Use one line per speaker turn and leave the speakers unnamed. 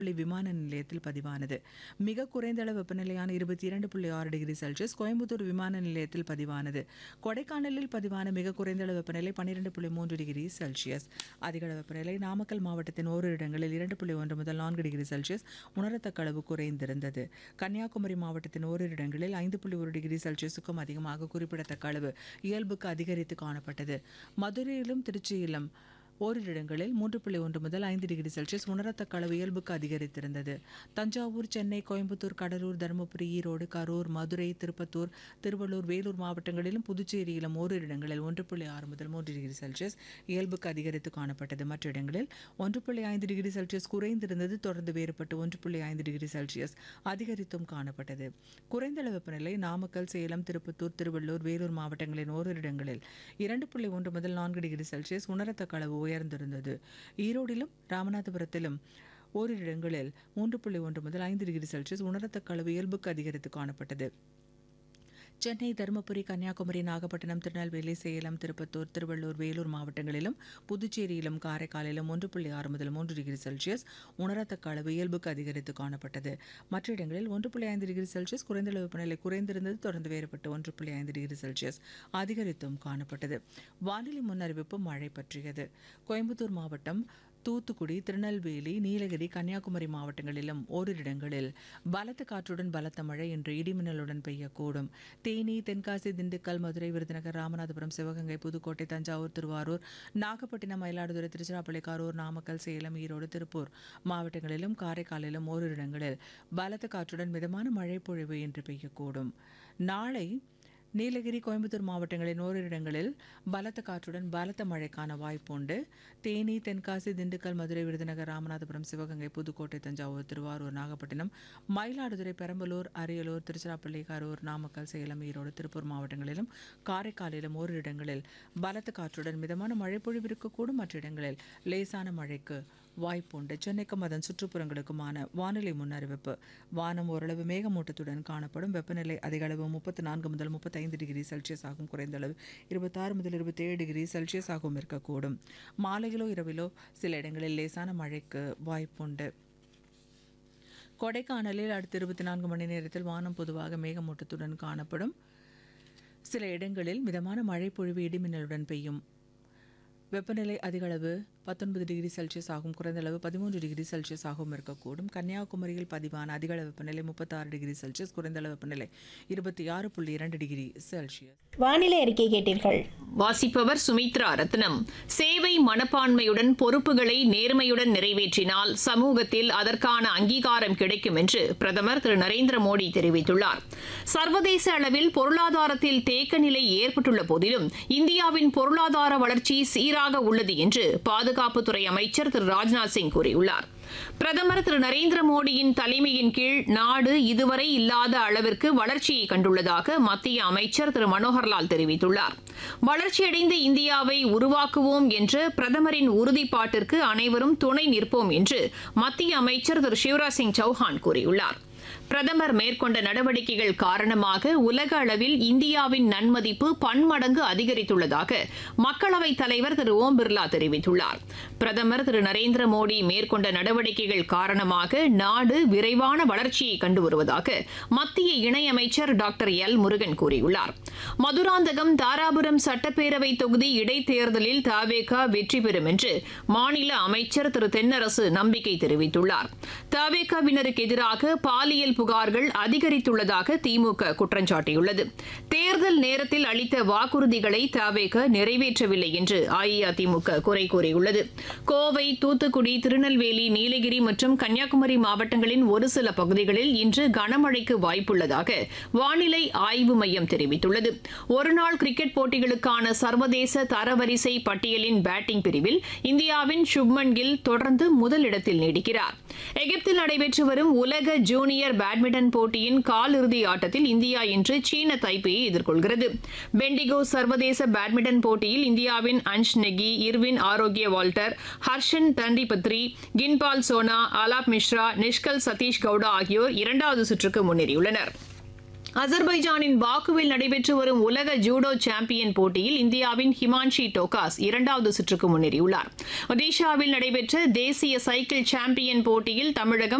புள்ளி விமான நிலையத்தில் பதிவானது மிக குறைந்த அளவு வெப்பநிலையான இருபத்தி இரண்டு புள்ளி ஆறு டிகிரி செல்சியஸ் கோயம்புத்தூர் விமான நிலையத்தில் பதிவானது கொடைக்கானலில் பதிவான மிக குறைந்த அளவு வெப்பநிலை பன்னிரெண்டு புள்ளி மூன்று டிகிரி செல்சியஸ் அதிக அளவு வெப்பநிலை நாமக்கல் மாவட்டத்தின் ஓரிரு இடங்களில் இரண்டு புள்ளி ஒன்று முதல் நான்கு டிகிரி செல்சியஸ் உணரத்தக்க அளவு குறைந்திருந்தது கன்னியாகுமரி மாவட்டத்தின் ஓரிரு இடங்களில் ஐந்து புள்ளி ஒரு டிகிரி செல்சியஸுக்கும் அதிகமாக குறிப்பிடத்தக்க அளவு இயல்புக்கு அதிகரித்து காணப்பட்டது மதுரையிலும் திருச்சியிலும் ஓரிரு இடங்களில் மூன்று புள்ளி ஒன்று முதல் ஐந்து டிகிரி செல்சியஸ் உணரத்தக்க அளவு இயல்புக்கு அதிகரித்திருந்தது தஞ்சாவூர் சென்னை கோயம்புத்தூர் கடலூர் தருமபுரி ஈரோடு கரூர் மதுரை திருப்பத்தூர் திருவள்ளூர் வேலூர் மாவட்டங்களிலும் புதுச்சேரியிலும் ஓரிரு இடங்களில் ஒன்று புள்ளி ஆறு முதல் மூன்று டிகிரி செல்சியஸ் இயல்புக்கு அதிகரித்து காணப்பட்டது மற்ற இடங்களில் ஒன்று புள்ளி ஐந்து டிகிரி செல்சியஸ் குறைந்திருந்தது தொடர்ந்து வேறுபட்டு ஒன்று புள்ளி ஐந்து டிகிரி செல்சியஸ் அதிகரித்தும் காணப்பட்டது குறைந்த அளவு வெப்பநிலை நாமக்கல் சேலம் திருப்பத்தூர் திருவள்ளூர் வேலூர் மாவட்டங்களின் ஓரிரு இடங்களில் இரண்டு புள்ளி ஒன்று முதல் நான்கு டிகிரி செல்சியஸ் உணரத்தக்க அளவு உயர்ந்திருந்தது ஈரோடிலும் ராமநாதபுரத்திலும் ஓரிரு இடங்களில் மூன்று புள்ளி ஒன்று முதல் ஐந்து டிகிரி செல்சியஸ் உணரத்தக்க அளவு இயல்புக்கு அதிகரித்து காணப்பட்டது சென்னை தருமபுரி கன்னியாகுமரி நாகப்பட்டினம் திருநெல்வேலி சேலம் திருப்பத்தூர் திருவள்ளூர் வேலூர் மாவட்டங்களிலும் புதுச்சேரியிலும் காரைக்காலிலும் ஒன்று புள்ளி ஆறு முதல் மூன்று டிகிரி செல்சியஸ் உணரத்தக்க அளவு இயல்புக்கு அதிகரித்து காணப்பட்டது மற்ற இடங்களில் ஒன்று புள்ளி ஐந்து டிகிரி செல்சியஸ் குறைந்த அளவு வெப்பநிலை குறைந்திருந்தது தொடர்ந்து வேறுபட்டு ஒன்று புள்ளி ஐந்து டிகிரி செல்சியஸ் அதிகரித்தும் காணப்பட்டது வானிலை முன்னறிவிப்பு மழை பற்றியது கோயம்புத்தூர் மாவட்டம் தூத்துக்குடி திருநெல்வேலி நீலகிரி கன்னியாகுமரி மாவட்டங்களிலும் ஓரிரு இடங்களில் பலத்த காற்றுடன் பலத்த மழை இன்று இடிமின்னலுடன் பெய்யக்கூடும் தேனி தென்காசி திண்டுக்கல் மதுரை விருதுநகர் ராமநாதபுரம் சிவகங்கை புதுக்கோட்டை தஞ்சாவூர் திருவாரூர் நாகப்பட்டினம் மயிலாடுதுறை திருச்சிராப்பள்ளி கரூர் நாமக்கல் சேலம் ஈரோடு திருப்பூர் மாவட்டங்களிலும் காரைக்காலிலும் ஓரிரு இடங்களில் பலத்த காற்றுடன் மிதமான மழை பொழிவு இன்று பெய்யக்கூடும் நாளை நீலகிரி கோயம்புத்தூர் மாவட்டங்களின் ஓரிரு இடங்களில் பலத்த காற்றுடன் பலத்த மழைக்கான வாய்ப்புண்டு தேனி தென்காசி திண்டுக்கல் மதுரை விருதுநகர் ராமநாதபுரம் சிவகங்கை புதுக்கோட்டை தஞ்சாவூர் திருவாரூர் நாகப்பட்டினம் மயிலாடுதுறை பெரம்பலூர் அரியலூர் திருச்சிராப்பள்ளி கரூர் நாமக்கல் சேலம் ஈரோடு திருப்பூர் மாவட்டங்களிலும் காரைக்காலிலும் ஓரிரு இடங்களில் பலத்த காற்றுடன் மிதமான மழை பொழிவிருக்கக்கூடும் மற்ற இடங்களில் லேசான மழைக்கு வாய்ப்புண்டு சென்னைக்கும் அதன் சுற்றுப்புறங்களுக்குமான வானிலை முன்னறிவிப்பு வானம் ஓரளவு மேகமூட்டத்துடன் காணப்படும் வெப்பநிலை அதிக அளவு முப்பத்தி நான்கு முதல் முப்பத்தைந்து டிகிரி செல்சியஸ் ஆகும் குறைந்த அளவு இருபத்தாறு முதல் இருபத்தேழு டிகிரி செல்சியஸ் ஆகவும் இருக்கக்கூடும் மாலையிலோ இரவிலோ சில இடங்களில் லேசான மழைக்கு வாய்ப்புண்டு கொடைக்கானலில் அடுத்த இருபத்தி நான்கு மணி நேரத்தில் வானம் பொதுவாக மேகமூட்டத்துடன் காணப்படும் சில இடங்களில் மிதமான மழை பொழிவு இடிமின்னலுடன் பெய்யும் வெப்பநிலை அதிகளவு பத்தொன்பது டிகிரி செல்சியஸ் ஆகும் குறைந்த அளவு பதிமூன்று டிகிரி செல்சியஸ் ஆகவும் இருக்கக்கூடும் கன்னியாகுமரியில் பதிவான அதிகளவு வெப்பநிலை முப்பத்தாறு டிகிரி செல்சியஸ் குறைந்த அளவு வெப்பநிலை இருபத்தி ஆறு புள்ளி இரண்டு டிகிரி செல்சியஸ்
வானிலை அறிக்கை கேட்டீர்கள்
வாசிப்பவர் சுமித்ரா ரத்னம் சேவை மனப்பான்மையுடன் பொறுப்புகளை நேர்மையுடன் நிறைவேற்றினால் சமூகத்தில் அதற்கான அங்கீகாரம் கிடைக்கும் என்று பிரதமர் திரு நரேந்திர மோடி தெரிவித்துள்ளார் சர்வதேச அளவில் பொருளாதாரத்தில் தேக்க நிலை ஏற்பட்டுள்ள போதிலும் இந்தியாவின் பொருளாதார வளர்ச்சி சீராக உள்ளது என்று பாதுகாப்புத்துறை அமைச்சர் திரு ராஜ்நாத் சிங் கூறியுள்ளார் பிரதமர் திரு நரேந்திர மோடியின் தலைமையின் கீழ் நாடு இதுவரை இல்லாத அளவிற்கு வளர்ச்சியை கண்டுள்ளதாக மத்திய அமைச்சர் திரு மனோகர்லால் தெரிவித்துள்ளார் வளர்ச்சியடைந்த இந்தியாவை உருவாக்குவோம் என்ற பிரதமரின் உறுதிப்பாட்டிற்கு அனைவரும் துணை நிற்போம் என்று மத்திய அமைச்சர் திரு சிவராஜ் சிங் சௌஹான் கூறியுள்ளார் பிரதமர் மேற்கொண்ட நடவடிக்கைகள் காரணமாக உலக அளவில் இந்தியாவின் நன்மதிப்பு பன்மடங்கு அதிகரித்துள்ளதாக மக்களவைத் தலைவர் திரு ஓம் பிர்லா தெரிவித்துள்ளார் பிரதமர் திரு நரேந்திர மோடி மேற்கொண்ட நடவடிக்கைகள் காரணமாக நாடு விரைவான வளர்ச்சியை கண்டு வருவதாக மத்திய இணையமைச்சர் டாக்டர் எல் முருகன் கூறியுள்ளார் மதுராந்தகம் தாராபுரம் சட்டப்பேரவை தொகுதி இடைத்தேர்தலில் தாவேகா வெற்றி பெறும் என்று மாநில அமைச்சர் திரு தென்னரசு நம்பிக்கை தெரிவித்துள்ளார் தாவேகாவினருக்கு எதிராக பாலியல் புகார்கள் அதிகரித்துள்ளதாக திமுக குற்றம் சாட்டியுள்ளது தேர்தல் நேரத்தில் அளித்த வாக்குறுதிகளை தவேக நிறைவேற்றவில்லை என்று அஇஅதிமுக குறை கூறியுள்ளது கோவை தூத்துக்குடி திருநெல்வேலி நீலகிரி மற்றும் கன்னியாகுமரி மாவட்டங்களின் ஒரு சில பகுதிகளில் இன்று கனமழைக்கு வாய்ப்புள்ளதாக வானிலை ஆய்வு மையம் தெரிவித்துள்ளது ஒருநாள் கிரிக்கெட் போட்டிகளுக்கான சர்வதேச தரவரிசை பட்டியலின் பேட்டிங் பிரிவில் இந்தியாவின் சுப்மன் கில் தொடர்ந்து முதலிடத்தில் நீடிக்கிறார் எகிப்தில் நடைபெற்று வரும் உலக ஜூனியர் பேட்மிண்டன் போட்டியின் காலிறுதி ஆட்டத்தில் இந்தியா இன்று சீன தைப்பேயை எதிர்கொள்கிறது பெண்டிகோ சர்வதேச பேட்மிண்டன் போட்டியில் இந்தியாவின் அன்ஷ் நெகி இர்வின் ஆரோக்கிய வால்டர் ஹர்ஷன் தண்டிபத்ரி கின்பால் சோனா அலாப் மிஸ்ரா நிஷ்கல் சதீஷ் கவுடா ஆகியோர் இரண்டாவது சுற்றுக்கு முன்னேறியுள்ளனர் அசர்பைஜானின் பாக்குவில் நடைபெற்று வரும் உலக ஜூடோ சாம்பியன் போட்டியில் இந்தியாவின் ஹிமான்ஷி டோகாஸ் இரண்டாவது சுற்றுக்கு முன்னேறியுள்ளார் ஒடிஷாவில் நடைபெற்ற தேசிய சைக்கிள் சாம்பியன் போட்டியில் தமிழகம்